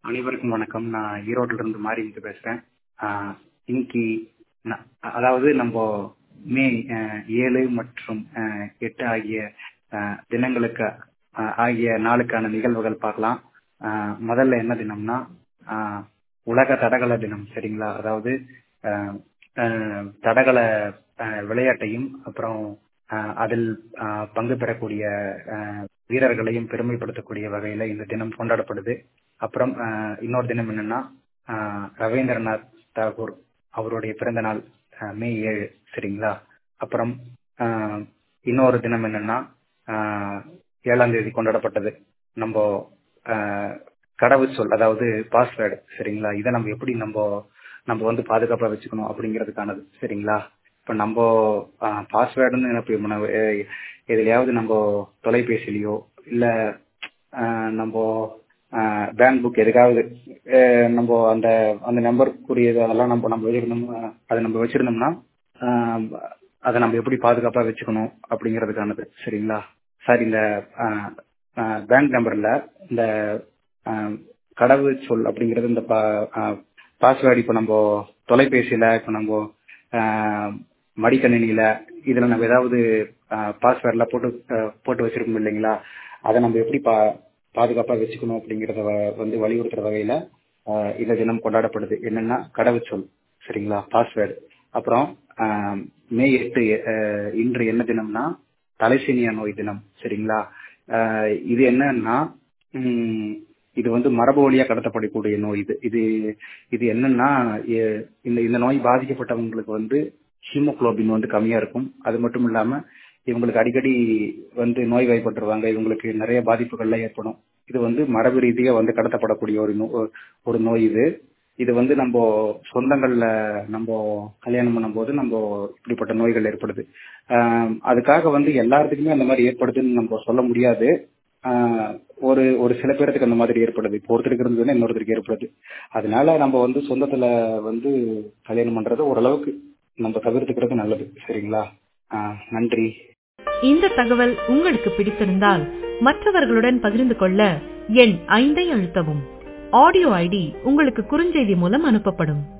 அனைவருக்கும் வணக்கம் நான் ஈரோட்டில இருந்து மாரிமுத்து பேசுறேன் ஆஹ் இன்னைக்கு ந- அதாவது நம்ம மே ஆஹ் ஏழு மற்றும் ஆஹ் எட்டு ஆகிய ஆஹ் தினங்களுக்கு ஆஹ் ஆகிய நாளுக்கான நிகழ்வுகள் பார்க்கலாம் ஆஹ் முதல்ல என்ன தினம்னா ஆஹ் உலக தடகள தினம் சரிங்களா அதாவது ஆஹ் ஆஹ் தடகள ஆஹ் விளையாட்டையும் அப்புறம் ஆஹ் அதில் ஆஹ் பங்கு பெறக்கூடிய ஆஹ் வீரர்களையும் பெருமைப்படுத்தக்கூடிய வகையில இந்த தினம் கொண்டாடப்படுது அப்புறம் ஆஹ் இன்னொரு தினம் என்னன்னா ஆஹ் ரவீந்திரநாத் தாகூர் அவருடைய பிறந்த நாள் ஆஹ் மே ஏழு சரிங்களா அப்புறம் ஆஹ் இன்னொரு தினம் என்னன்னா ஆஹ் ஏழாம் தேதி கொண்டாடப்பட்டது நம்ம ஆஹ் கடவுச்சொல் அதாவது பாஸ்வேர்டு சரிங்களா இதை நம்ம எப்படி நம்ம நம்ம வந்து பாதுகாப்பா வச்சுக்கணும் அப்படிங்கிறதுக்கானது சரிங்களா இப்ப நம்ம பாஸ்வேர்டுன்னு எனக்கு நம்ம, அஹ், எதுலயாவது நம்ம தொலைபேசியிலயோ இல்ல ஆஹ், நம்ம பேங்க் புக் எதுக்காவது அஹ், நம்ம அந்த அந்த நம்பருக்குரியது அதெல்லாம் நம்ம நம்ம வச்சிருந்தோம் அதை நம்ம வச்சிருந்தோம்னா ஆஹ், அதை நம்ம எப்படி பாதுகாப்பா வச்சுக்கணும் அப்படிங்கிறதுக்கானது சரிங்களா சார் இந்த பேங்க் நம்பர்ல இந்த ஆஹ், கடவுச்சொல் அப்படிங்கிறது இந்த பாஸ்வேர்டு இப்போ நம்ம தொலைபேசியில இப்போ நம்ம ஆஹ், மடிக்கணினியில இதுல நம்ம ஏதாவது பாஸ்வேர்ட்ல போட்டு ஆஹ், போட்டு வச்சிருக்கோம் இல்லைங்களா அதை நம்ம எப்படி பா பாதுகாப்பா வச்சுக்கணும் அப்படிங்கறத வ- வந்து வலியுறுத்துற வகையில ஆஹ், இந்த தினம் கொண்டாடப்படுது என்னன்னா கடவுச்சொல் சரிங்களா பாஸ்வேர்டு அப்புறம் ஆஹ், மே எட்டு ஆஹ், இன்று என்ன தினம்னா தலைசீனியா நோய் தினம் சரிங்களா ஆஹ், இது என்னன்னா உம், இது வந்து மரபு வழியா கடத்தப்படக்கூடிய நோய் இது இது இது என்னன்னா எ- இந்த இந்த நோய் பாதிக்கப்பட்டவங்களுக்கு வந்து ஹீமோகுளோபின் வந்து கம்மியா இருக்கும் அது மட்டும் இல்லாம இவங்களுக்கு அடிக்கடி வந்து நோய் வாய்ப்பட்டுருவாங்க இவங்களுக்கு நிறைய பாதிப்புகள்லாம் ஏற்படும் இது வந்து மரபு ரீதியா வந்து கடத்தப்படக்கூடிய ஒரு நோ- ஒரு நோய் இது இது வந்து நம்ம சொந்தங்கள்ல நம்ம கல்யாணம் பண்ணும்போது நம்ம இப்படிப்பட்ட நோய்கள் ஏற்படுது ஆஹ் அதுக்காக வந்து எல்லாத்துக்குமே அந்த மாதிரி ஏற்படுதுன்னு நம்ம சொல்ல முடியாது ஆஹ் ஒரு ஒரு சில பேர்த்துக்கு அந்த மாதிரி ஏற்படுது இப்போ ஒருத்தருக்கு இருந்ததுன்னா இன்னொருத்தருக்கு ஏற்படுது அதனால நம்ம வந்து சொந்தத்துல வந்து கல்யாணம் பண்றது ஓரளவுக்கு நம்ம தவிர்த்துக்கிறது நல்லது சரிங்களா ஆஹ் நன்றி இந்த தகவல் உங்களுக்கு பிடித்திருந்தால் மற்றவர்களுடன் பகிர்ந்து கொள்ள எண் ஐந்தை அழுத்தவும் ஆடியோ ஐடி உங்களுக்கு குறுஞ்செய்தி மூலம் அனுப்பப்படும்